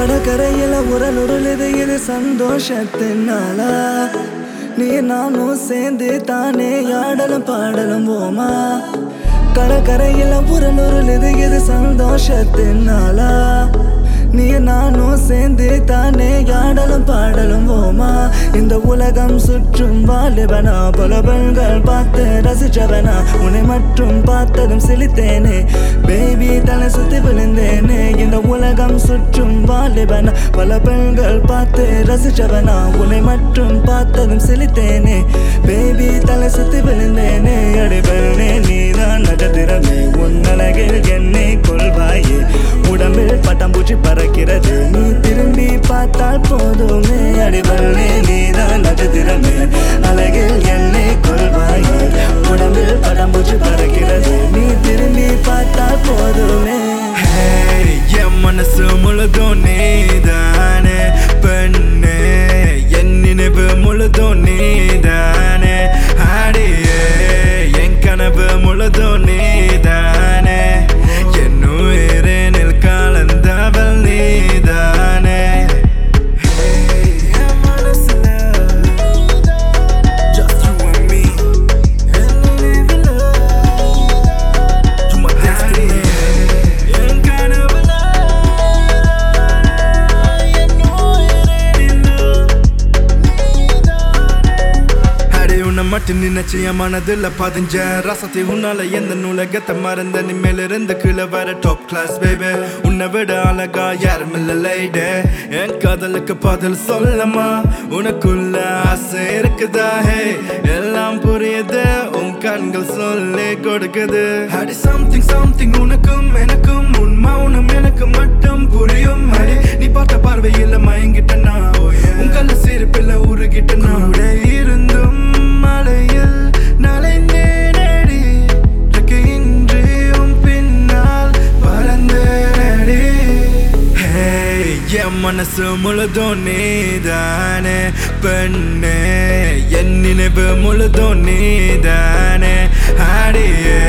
கடற்கரையில உரல் உருளுது இது சந்தோஷத்தினால நீ நானும் சேர்ந்து தானே ஆடலும் பாடலும் போமா கடற்கரையில உரல் உருளுது இது சந்தோஷத்தினால நீ நானும் சேர்ந்து தானே ஆடலும் பாடலும் போமா இந்த உலகம் சுற்றும் வாலிபனா பல பெண்கள் பார்த்து ரசிச்சவனா உன்னை மட்டும் பார்த்ததும் சிலித்தேனே பேபி தலை சுத்தி விழுந்தேனே இந்த உலகம் சுற்றும் வாலிபனா பல பெண்கள் பார்த்து ரசிச்சவனா உன்னை மட்டும் பார்த்ததும் சிலித்தேனே பேபி தலை சுத்தி விழுந்தேனே அடிபெண்ணே நீதான் நட்சத்திரமே உன் அழகில் என்னை கொள்வாயே உடம்பில் பட்டாம்பூச்சி பறக்கிறது நீ திரும்பி பார்த்தால் போதுமே அடிபள்ளே நீதான் நட்சத்திரமே அழகில் என்னை கொள்வாயே உடம்பில் பட்டாம்பூச்சி பறக்கிறது நீ திரும்பி பார்த்தால் போதுமே Hey, என் மனசு முழுதும் நீதானே பெண்ணே என் நினைவு முழுதும் நீதானே அடியே என் கனவு முழுதும் நீதானே என் உயிரினில் கலந்தவள் நீதானே Hey, என் மனசுல just you and me and living love You my destiny என் கனவுல என் உயிரினில் அடி உன்னை மட்டும் நினைச்சு என் மனதுல பதிஞ்ச ரசத்தை உன்னால எந்த நூலகத்தை மறந்த நிம்மேல இருந்து கீழே வர டாப் கிளாஸ் பேபே உன்னை விட அழகா யாரும் இல்ல லைடே என் காதலுக்கு பதில் சொல்லமா உனக்குள்ள ஆசை இருக்குதா ஹே எல்லாம் புரியுது உன் கண்கள் சொல்லி கொடுக்குது அடி சம்திங் சம்திங் உனக்கும் எனக்கும் உன் மௌனம் எனக்கு மட்டும் புரியும் அடி நீ பார்த்த பார்வையில் மயங்கிட்டனா உன் கல்ல சிரிப்பில் உருகிட்டனா கூட இருந்தும் மலையில் நலைந்தேனடி இன்றி உன் பின்னால் பறந்தேனடி Hey, என் மனசு முழுதும் நீதானே பெண்ணே என் நினைவு முழுதும் நீதானே அடியே